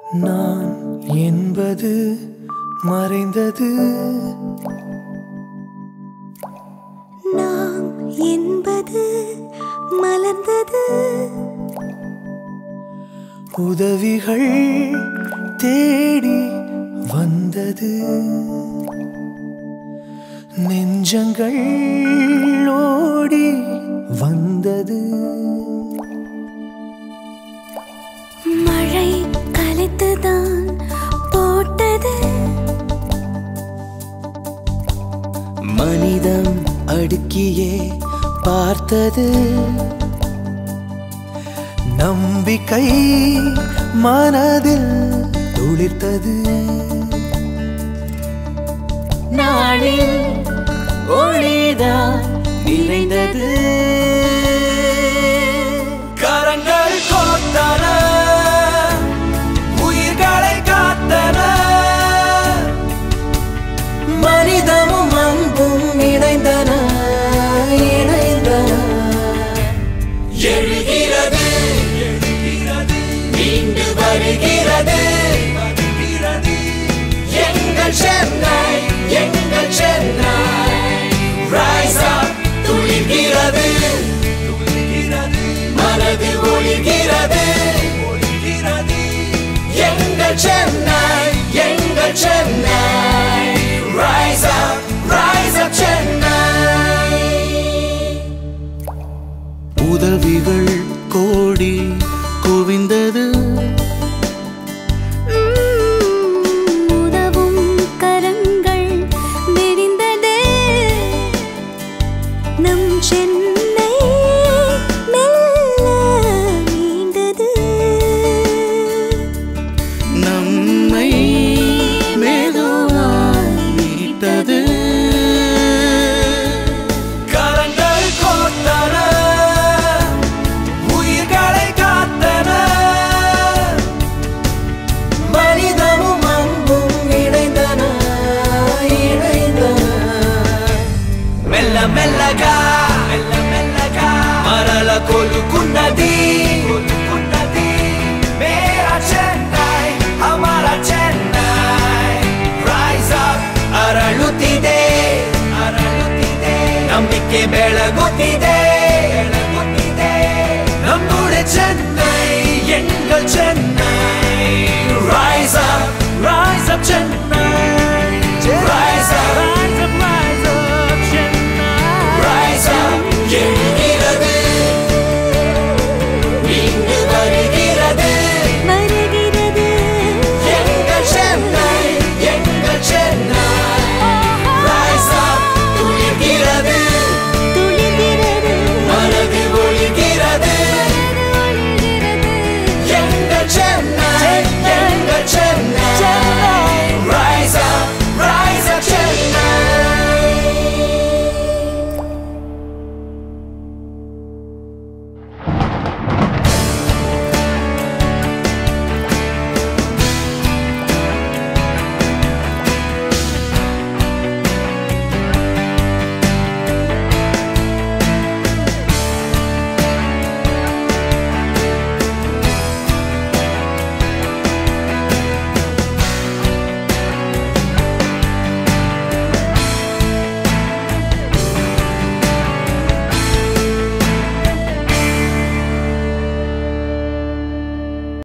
நான் என்பது மறைந்தது நாம் என்பது மலர்ந்தது உதவிகள் தேடி வந்தது நெஞ்சங்கள் ஓடி வந்தது மழை கலைத்துதான் போட்டது மனிதம் அடுக்கியே பார்த்தது நம்பிக்கை மனதில் துளிர்த்தது நாளில் ஒளிதான் நிறைந்தது கரங்கள் கோத்தன உயிர்களை காத்தன மனிதமும் அன்பும் இணைந்தன இணைந்தன எழுகிறது மீண்டு வருகிறது எங்கள் சென்னை எங்கள் சென்னை ரைஸ் அப் துளிர்கிறது மனது ஒளிர்கிறது எங்கள் சென்னை எங்கள் Chennai rise up rise up Chennai உதவிகள் கோடி குவிந்தது உம், உதவும் கரங்கள் விரிந்தது நம் சென்னை மெல்ல நீண்டது நம்மை மெதுவாய் மீட்டது கரங்கள் கோத்தன உயிர்களை காத்தன மனிதமும் அன்பும் இணைந்தன இணைந்தன మెల్ల మెల్లగా మెల్ల మెల్లగా మరల కొలుకున్నది కొలుకున్నది మేరా చెన్నై హమారా చెన్నై రైస్ అప్ ಅರಳುತ್ತಿದೆ ಅರಳುತ್ತಿದೆ ನಂಬಿಕೆ ಬೆಳಗುತ್ತಿದೆ